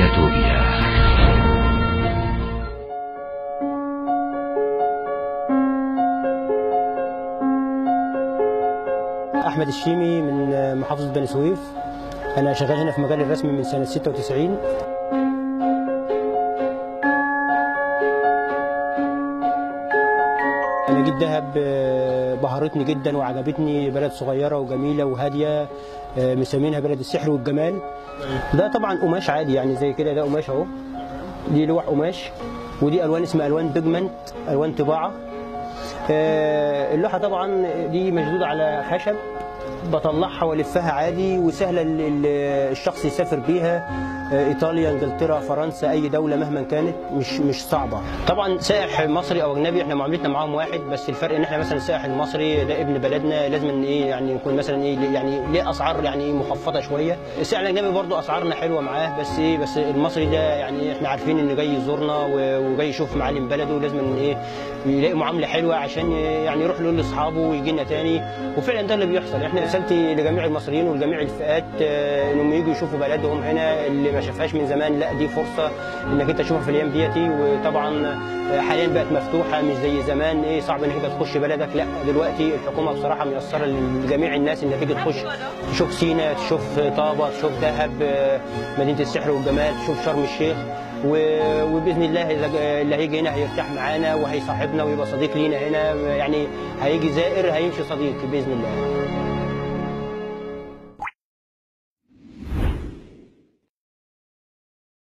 توبيا احمد الشيمي من محافظه بني سويف انا شغال هنا في مجال الرسم من سنه 96 انا جيت دهب آه، بهرتني جدا وعجبتني بلد صغيره وجميله وهاديه آه، مسمينها بلد السحر والجمال ده طبعا قماش عادي يعني زي كده ده قماش اهو دي لوح قماش ودي الوان اسمها الوان بيجمنت الوان طباعه آه، اللوحه طبعا دي مشدوده على خشب بطلعها والفها عادي وسهله ال- ال- الشخص يسافر بيها آه، ايطاليا انجلترا فرنسا اي دوله مهما كانت مش مش صعبه طبعا سائح مصري او اجنبي احنا معاملتنا معاهم واحد بس الفرق ان احنا مثلا السائح المصري ده ابن بلدنا لازم إن ايه يعني يكون مثلا ايه يعني ليه اسعار يعني إيه مخفضه شويه السائح الاجنبي برضه اسعارنا حلوه معاه بس ايه بس المصري ده يعني احنا عارفين انه جاي يزورنا و- وجاي يشوف معالم بلده لازم إن ايه يلاقي معامله حلوه عشان يعني يروح يقول لاصحابه ويجي لنا تاني وفعلا ده اللي بيحصل احنا رسالتي لجميع المصريين ولجميع الفئات آه، انهم يجوا يشوفوا بلدهم هنا اللي ما شافهاش من زمان لا دي فرصه انك انت تشوفها في الايام ديتي وطبعا آه، حاليا بقت مفتوحه مش زي زمان ايه صعب انك انت تخش بلدك لا دلوقتي الحكومه بصراحه ميسره لجميع الناس انك تيجي تخش تشوف سينا تشوف طابه تشوف دهب آه، مدينه السحر والجمال تشوف شرم الشيخ و- وباذن الله اذا اللي هيجي هنا هيرتاح معانا وهيصاحبنا ويبقى صديق لينا هنا يعني هيجي زائر هيمشي صديق باذن الله